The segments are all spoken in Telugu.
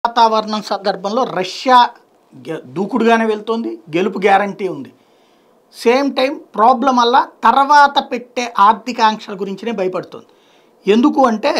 వాతావరణం సందర్భంలో రష్యా గె- దూకుడుగానే వెళ్తోంది గెలుపు గ్యారంటీ ఉంది సేమ్ టైం ప్రాబ్లం వల్ల తర్వాత పెట్టే ఆర్థిక ఆంక్షల గురించినే భయపడుతుంది ఎందుకు అంటే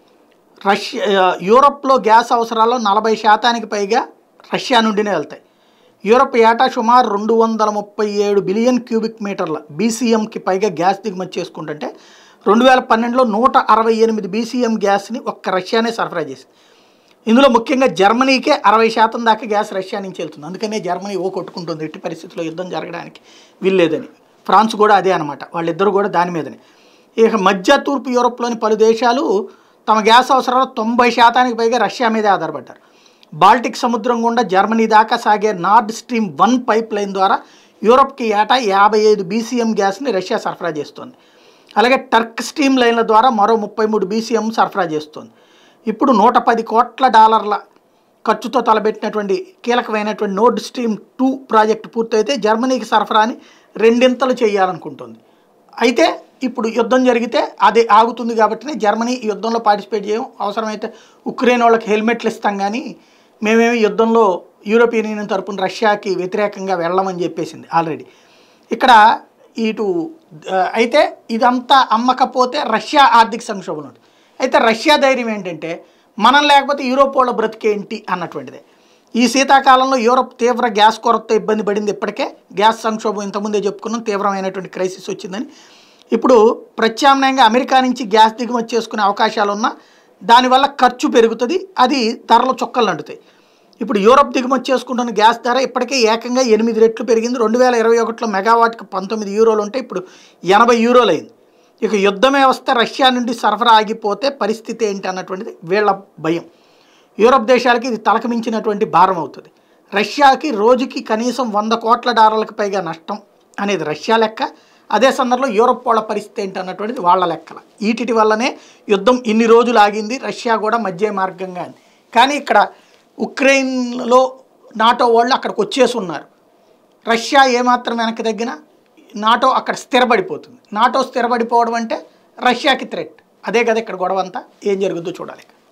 రష్యా యూరప్లో గ్యాస్ అవసరాల్లో నలభై శాతానికి పైగా రష్యా నుండినే వెళ్తాయి యూరప్ ఏటా సుమారు రెండు వందల ముప్పై ఏడు బిలియన్ క్యూబిక్ మీటర్ల బీసీఎంకి పైగా గ్యాస్ దిగుమతి చేసుకుంటుంటే రెండు వేల పన్నెండులో నూట అరవై ఎనిమిది బీసీఎం గ్యాస్ని ఒక్క రష్యానే సరఫరా చేసింది ఇందులో ముఖ్యంగా జర్మనీకే అరవై శాతం దాకా గ్యాస్ రష్యా నుంచి వెళ్తుంది అందుకనే జర్మనీ ఓ కొట్టుకుంటుంది ఎట్టి పరిస్థితుల్లో యుద్ధం జరగడానికి వీల్లేదని ఫ్రాన్స్ కూడా అదే అనమాట వాళ్ళిద్దరూ కూడా దాని మీదనే ఇక మధ్య తూర్పు యూరోప్లోని పలు దేశాలు తమ గ్యాస్ అవసరాలు తొంభై శాతానికి పైగా రష్యా మీదే ఆధారపడ్డారు బాల్టిక్ సముద్రం గుండా జర్మనీ దాకా సాగే Nord Stream one pipeline ద్వారా యూరోప్కి ఏటా యాభై ఐదు బీసీఎం గ్యాస్ని రష్యా సరఫరా చేస్తోంది అలాగే టర్క్ స్ట్రీమ్ లైన్ల ద్వారా మరో ముప్పై మూడు బీసీఎం సరఫరా చేస్తోంది ఇప్పుడు నూట పది కోట్ల డాలర్ల ఖర్చుతో తలబెట్టినటువంటి కీలకమైనటువంటి నోర్డ్ స్ట్రీమ్ టూ ప్రాజెక్టు పూర్తయితే జర్మనీకి సరఫరాని రెండింతలు చేయాలనుకుంటుంది అయితే ఇప్పుడు యుద్ధం జరిగితే అది ఆగుతుంది కాబట్టినే జర్మనీ ఈ యుద్ధంలో పార్టిసిపేట్ చేయం అవసరమైతే ఉక్రెయిన్ వాళ్ళకి హెల్మెట్లు ఇస్తాం కానీ మేమేమి యుద్ధంలో యూరోపియన్ యూనియన్ తరపున రష్యాకి వ్యతిరేకంగా వెళ్ళమని చెప్పేసింది ఆల్రెడీ ఇక్కడ ఇటు ఆ, అయితే ఇదంతా అమ్మకపోతే రష్యా ఆర్థిక సంక్షోభం ఉంటుంది అయితే రష్యా ధైర్యం ఏంటంటే మనం లేకపోతే యూరోప్ వాళ్ళ బ్రతికేంటి అన్నటువంటిదే ఈ శీతాకాలంలో యూరోప్ తీవ్ర గ్యాస్ కొరతతో ఇబ్బంది పడింది ఇప్పటికే గ్యాస్ సంక్షోభం ఇంతకుముందే చెప్పుకున్నాం తీవ్రమైనటువంటి క్రైసిస్ వచ్చిందని ఇప్పుడు ప్రత్యామ్నాయంగా అమెరికా నుంచి గ్యాస్ దిగుమతి చేసుకునే అవకాశాలు ఉన్నా దానివల్ల ఖర్చు పెరుగుతుంది అది ధరలు చొక్కలు అంటుతాయి ఇప్పుడు యూరప్ దిగుమతి చేసుకుంటున్న గ్యాస్ ధర ఇప్పటికే ఏకంగా ఎనిమిది రెట్లు పెరిగింది రెండు వేల ఇరవై ఒకటిలో మెగావాట్కి పంతొమ్మిది యూరోలు ఉంటే ఇప్పుడు ఎనభై యూరోలు అయింది ఇక యుద్ధమే వస్తే రష్యా నుండి సరఫరా ఆగిపోతే పరిస్థితి ఏంటి అన్నటువంటిది వీళ్ళ భయం యూరప్ దేశాలకి ఇది తలకు మించినటువంటి భారం అవుతుంది రష్యాకి రోజుకి కనీసం వంద కోట్ల డాలర్లకు పైగా నష్టం అనేది రష్యా లెక్క అదే సందర్భంలో యూరప్ వాళ్ళ పరిస్థితి ఏంటి అన్నటువంటిది వాళ్ళ లెక్కల వీటి వల్లనే యుద్ధం ఇన్ని రోజులు ఆగింది రష్యా కూడా మధ్య మార్గంగా ఉంది కానీ ఇక్కడ ఉక్రెయిన్లో నాటో వాళ్ళు అక్కడికి వచ్చేసి ఉన్నారు రష్యా ఏమాత్రం వెనక్కి తగ్గినా నాటో అక్కడ స్థిరపడిపోతుంది నాటో స్థిరపడిపోవడం అంటే రష్యాకి థ్రెట్ అదే కదా ఇక్కడ గొడవ అంతా ఏం జరుగుద్దో చూడాలి